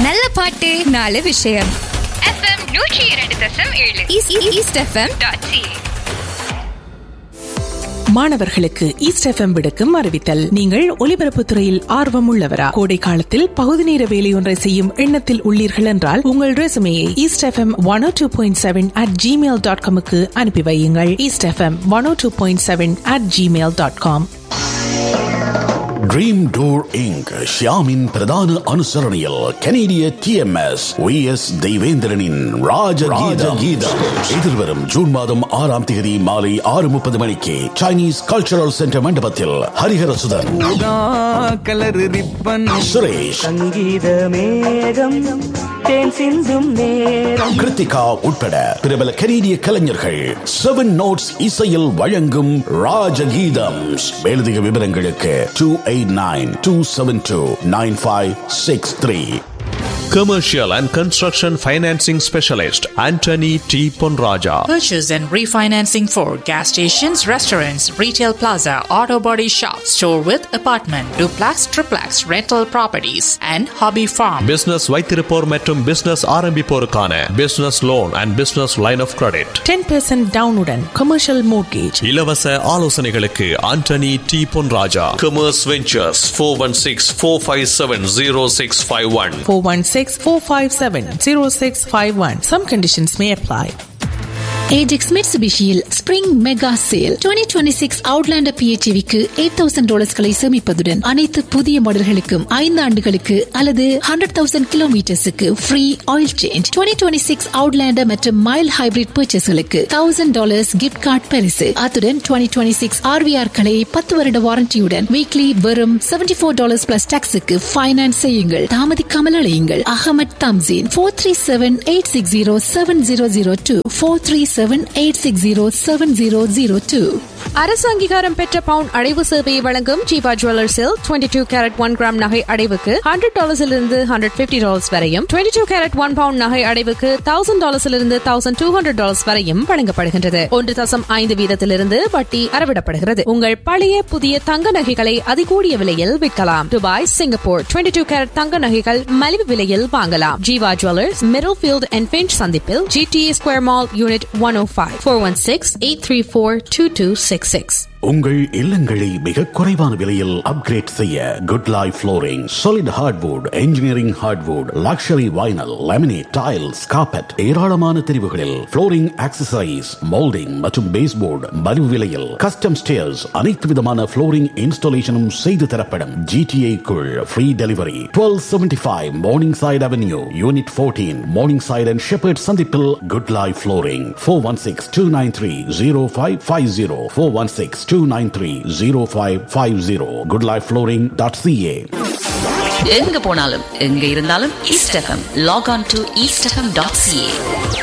நல்ல பாட்டு நாலு விஷயம் എഫ്എം നൂറ്റി രണ്ട് ദശം ഏഴ് ஈஸ்ட் எஃப்எம் ഡോട്ട് സി மாணவர்களுக்கு ஈஸ்ட் எஃப்எம் விடுக்கும் அறிவித்தல் நீங்கள் ஒலிபரப்புத் துறையில் ஆர்வம் உள்ளவரா கோடை காலத்தில் பகுதி நேர வேலையொன்றை செய்யும் எண்ணத்தில் உள்ளீர்கள் என்றால் உங்கள் ரெசுமையை east FM one O two point seven at Gmail dot காமுக்கு அனுப்பி வையுங்கள் east FM one O two point seven at Gmail dot com dream door Inc ஷியாமின் பிரதான அனுசரணையில் கனேடிய டிஎம்எஸ் வி எஸ் தெய்வேந்திரனின் ராஜகீதம் எதிர்வரும் ஜூன் மாதம் ஆறாம் தேதி மாலை ஆறு முப்பது மணிக்கு சைனீஸ் கல்ச்சரல் சென்டர் மண்டபத்தில் ஹரிஹரசுதன் கலர் ரிப்பன் சுரேஷ் சங்கீத மேகம் தேன் சிந்தும் நேரம் கிருத்திகா உட்பட பிரபல கனேடிய கலைஞர்கள் செவன் நோட்ஸ் இசையில் வழங்கும் ராஜகீதம் மேலதிக விவரங்களுக்கு two eight nine two seven two nine five six three Commercial and Construction Financing Specialist Anthony T. Ponraja. Purchase and refinancing for gas stations, restaurants, retail plaza, auto body shop, store with apartment, duplex, triplex, rental properties, and hobby farm. Business வைத்திருப்போர் மற்றும் business ஆரம்பிப்போருக்கான business loan and business line of credit ten percent டவுனுடன் commercial mortgage இலவச ஆலோசனைகளுக்கு Antony D Ponraja commerce ventures four one six four five seven zero six five one four one six four five seven zero six five one some conditions may apply Ajax மிட்சுபிஷியில் spring mega sale 2026 six Outlander பிஹெச்விக்கு eight thousand டாலர்ஸ்களை சேமிப்பதுடன் அனைத்து புதிய மாடல்களுக்கும் ஐந்து ஆண்டுகளுக்கு அல்லது ஹண்ட்ரட் தௌசண்ட் கிலோமீட்டர்ஸுக்கு free oil change 2026 twenty six Outlander மற்றும் மைல் ஹைபிரிட் பர்ச்சேஸ்களுக்கு தௌசண்ட் டாலர்ஸ் கிஃப்ட் கார்டு பரிசு அத்துடன் 2026 டுவெண்ட்டி சிக்ஸ் ஆர்விஆர்களை பத்து வருட வாரண்டியுடன் வீக்லி வெறும் செவன்டி ஃபோர் டாலர்ஸ் பிளஸ் டாக்ஸுக்கு ஃபைனான்ஸ் செய்யுங்கள் தாமதிக்காமல் அழையுங்கள் Ahmed Tamseen four three seven eight six zero seven zero zero two four three seven eight six zero seven zero zero two அரசு அங்கீகாரம் பெற்ற பவுன் அடைவு சேவையை வழங்கும் Jeeva ஜுவல்லர்ஸில் twenty two carat one gram நகை அடைவுக்கு ஹண்ட்ரட் டாலர்ஸிலிருந்து ஹண்ட்ரட் பிப்டி டாலர்ஸ் வரையும் twenty two carat one pound நகை அடைவுக்கு தௌசண்ட் டாலர்ஸிலிருந்து தௌசண்ட் டூ ஹண்ட்ரட் டாலர்ஸ் வரையும் வழங்கப்படுகின்றது ஒன்று தசம் ஐந்து வீதத்திலிருந்து வட்டி அறவிடப்படுகிறது உங்கள் பழைய புதிய தங்க நகைகளை அதிகூடிய விலையில் விற்கலாம் Dubai Singapore twenty two carat தங்க நகைகள் மலிவு விலையில் வாங்கலாம் Jeeva jewellers middle field and Finch சந்திப்பில் GTA square mall unit one O five four one six eight three four two two six six உங்கள் இல்லங்களை மிக குறைவான விலையில் அப்கிரேட் செய்ய good life flooring solid hardwood engineering hardwood luxury vinyl laminate tiles carpet ஏராளமான தெரிவுகளில் flooring accessories moulding மற்றும் baseboard மலிவு விலையில் கஸ்டம் ஸ்டேர்ஸ் அனைத்து விதமான ஃப்ளோரிங் இன்ஸ்டாலேஷனும் செய்து தரப்படும் ஜிடிஏ குள் free delivery twelve seventy five Morningside avenue unit fourteen Morningside and Shepherd சந்திப்பில் good life flooring four one six two nine three zero five five zero four one six two nine three zero five five zero good life flooring dot CA எங்க போனாலும் எங்க இருந்தாலும் east FM log on to east FM dot CA